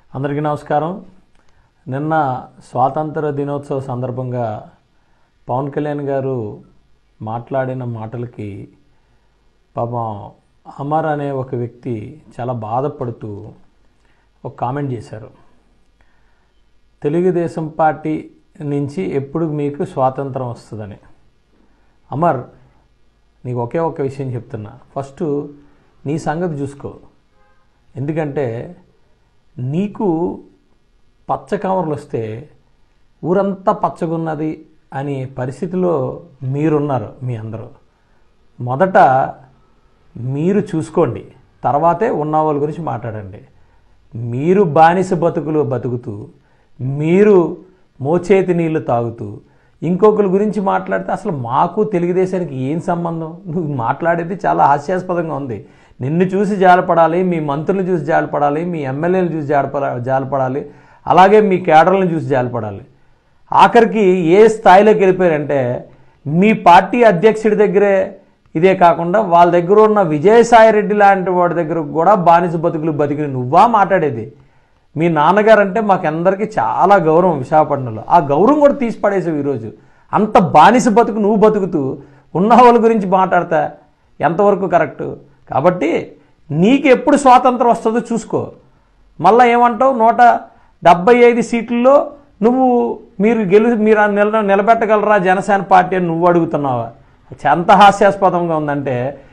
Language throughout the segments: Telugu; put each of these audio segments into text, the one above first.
అందరికీ నమస్కారం నిన్న స్వాతంత్ర దినోత్సవ సందర్భంగా పవన్ కళ్యాణ్ గారు మాట్లాడిన మాటలకి పాపం అమర్ అనే ఒక వ్యక్తి చాలా బాధపడుతూ ఒక కామెంట్ చేశారు తెలుగుదేశం పార్టీ నుంచి ఎప్పుడు మీకు స్వాతంత్రం వస్తుందని అమర్ నీకు ఒకే ఒక విషయం చెప్తున్నా ఫస్ట్ నీ సంగతి చూసుకో ఎందుకంటే నీకు పచ్చ కవర్లు వస్తే ఊరంతా పచ్చగున్నది అనే పరిస్థితిలో మీరున్నారు మీ అందరూ మొదట మీరు చూసుకోండి తర్వాతే ఉన్న వాళ్ళ గురించి మాట్లాడండి మీరు బానిస బతుకులు బతుకుతూ మీరు మోచేతి నీళ్లు తాగుతూ ఇంకొకరి గురించి మాట్లాడితే అసలు మాకు తెలుగుదేశానికి ఏం సంబంధం నువ్వు మాట్లాడేది చాలా హాస్యాస్పదంగా ఉంది నిన్ను చూసి జాలపడాలి మీ మంత్రులను చూసి జాలపడాలి మీ ఎమ్మెల్యేలు చూసి జాలపడ జాలపడాలి అలాగే మీ కేడర్లను చూసి జాలపడాలి ఆఖరికి ఏ స్థాయిలోకి వెళ్ళిపోయారంటే మీ పార్టీ అధ్యక్షుడి దగ్గరే ఇదే కాకుండా వాళ్ళ దగ్గర ఉన్న విజయసాయి రెడ్డి లాంటి వాడి దగ్గర కూడా బానిస బతుకులు బతికిన నువ్వా మాట్లాడేది మీ నాన్నగారు అంటే మాకందరికీ చాలా గౌరవం విశాఖపట్నంలో ఆ గౌరవం కూడా తీసి పడేసావు ఈరోజు అంత బానిస బతుకు నువ్వు బతుకుతూ ఉన్న వాళ్ళ గురించి మాట్లాడతా ఎంతవరకు కరెక్టు కాబట్టి నీకు ఎప్పుడు స్వాతంత్రం వస్తుందో చూసుకో మళ్ళీ ఏమంటావు నూట డెబ్బై ఐదు సీట్లలో నువ్వు మీరు గెలు మీరు ఆ నిల నిలబెట్టగలరా జనసేన పార్టీ అని నువ్వు అడుగుతున్నావా ఎంత హాస్యాస్పదంగా ఉందంటే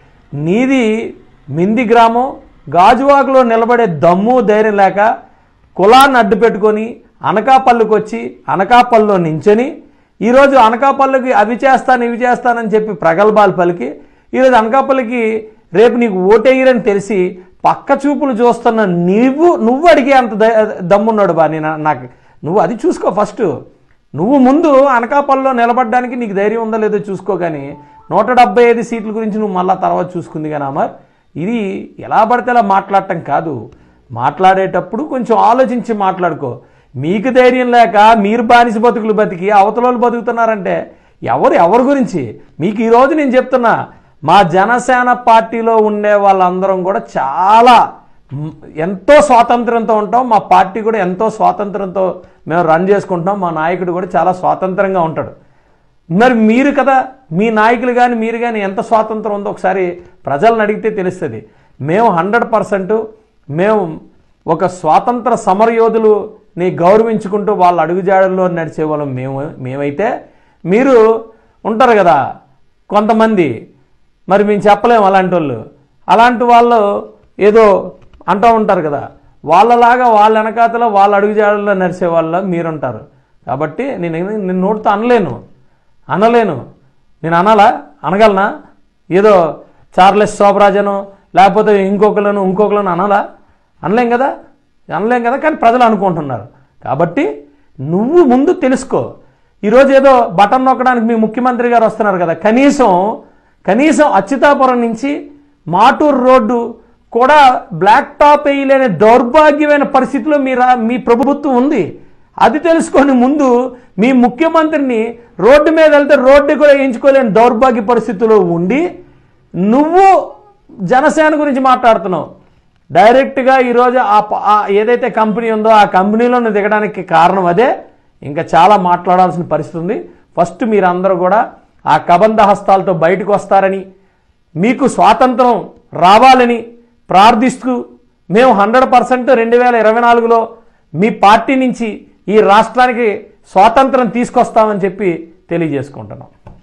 నీది మింది గ్రామం గాజువాకలో నిలబడే దమ్ము ధైర్యం లేక కులాన్ని అడ్డు పెట్టుకొని అనకాపల్లికి వచ్చి అనకాపల్లిలో నించొని ఈరోజు అనకాపల్లికి అవి చేస్తాను ఇవి చేస్తానని చెప్పి ప్రగల్భాలు పలికి ఈరోజు అనకాపల్లికి రేపు నీకు ఓటేయరని తెలిసి పక్క చూపులు చూస్తున్న నీవు నువ్వు అడిగే అంత ద- దమ్మున్నాడు బా నేను నాకు నువ్వు అది చూసుకో ఫస్ట్ నువ్వు ముందు అనకాపల్లిలో నిలబడడానికి నీకు ధైర్యం ఉందో లేదో చూసుకో కానీ నూట డెబ్బై ఐదు సీట్ల గురించి నువ్వు మళ్ళా తర్వాత చూసుకుంది కానీ అమర్ ఇది ఎలా పడితే అలా మాట్లాడటం కాదు మాట్లాడేటప్పుడు కొంచెం ఆలోచించి మాట్లాడుకో మీకు ధైర్యం లేక మీరు బానిస బతుకులు బతికి అవతలోళ్ళు బతుకుతున్నారంటే ఎవరు ఎవరి గురించి మీకు ఈరోజు నేను చెప్తున్నా మా జనసేన పార్టీలో ఉండే వాళ్ళందరం కూడా చాలా మ్, ఎంతో స్వాతంత్రంతో ఉంటాం మా పార్టీ కూడా ఎంతో స్వాతంత్రంతో మేము రన్ చేసుకుంటున్నాం మా నాయకుడు కూడా చాలా స్వాతంత్రంగా ఉంటాడు మరి మీరు కదా మీ నాయకులు కానీ మీరు కానీ ఎంత స్వాతంత్రం ఉందో ఒకసారి ప్రజలను అడిగితే తెలుస్తుంది మేము హండ్రెడ్ పర్సెంట్ మేము ఒక స్వాతంత్ర సమరయోధులుని గౌరవించుకుంటూ వాళ్ళ అడుగుజాడల్లో నడిచే వాళ్ళం మేము మేమైతే మీరు ఉంటారు కదా కొంతమంది మరి మేము చెప్పలేము అలాంటి వాళ్ళు అలాంటి వాళ్ళు ఏదో అంటూ ఉంటారు కదా వాళ్ళలాగా వాళ్ళ వెనకాతలో వాళ్ళ అడుగుజాడల్లో నడిచే వాళ్ళ మీరుంటారు కాబట్టి నేను నేను నోటితో అనలేను అనలేను నేను అనాలా అనగలనా ఏదో చార్లెస్ శోభరాజను లేకపోతే ఇంకొకలను ఇంకొకలను అనాలా అనలేం కదా అనలేం కదా కానీ ప్రజలు అనుకుంటున్నారు కాబట్టి నువ్వు ముందు తెలుసుకో ఈరోజు ఏదో బటన్ నొక్కడానికి మీ ముఖ్యమంత్రి గారు వస్తున్నారు కదా కనీసం కనీసం అచ్యుతాపురం నుంచి మాటూరు రోడ్డు కూడా బ్లాక్ టాప్ వేయలేని దౌర్భాగ్యమైన పరిస్థితిలో మీ రా మీ ప్రభుత్వం ఉంది అది తెలుసుకొని ముందు మీ ముఖ్యమంత్రిని రోడ్డు మీద వెళ్తే రోడ్డు కూడా ఎంచుకోలేని దౌర్భాగ్య పరిస్థితిలో ఉండి నువ్వు జనసేన గురించి మాట్లాడుతున్నావు డైరెక్ట్గా ఈరోజు ఆ ప- ఆ ఏదైతే కంపెనీ ఉందో ఆ కంపెనీలో నువ్వు దిగడానికి కారణం అదే ఇంకా చాలా మాట్లాడాల్సిన పరిస్థితి ఉంది ఫస్ట్ మీరందరూ కూడా ఆ కబంధ హస్తాలతో బయటకు వస్తారని మీకు స్వాతంత్రం రావాలని ప్రార్థిస్తూ మేము హండ్రెడ్ పర్సెంట్ రెండు వేల ఇరవై నాలుగులో మీ పార్టీ నుంచి ఈ రాష్ట్రానికి స్వాతంత్రం తీసుకొస్తామని చెప్పి తెలియజేసుకుంటున్నాం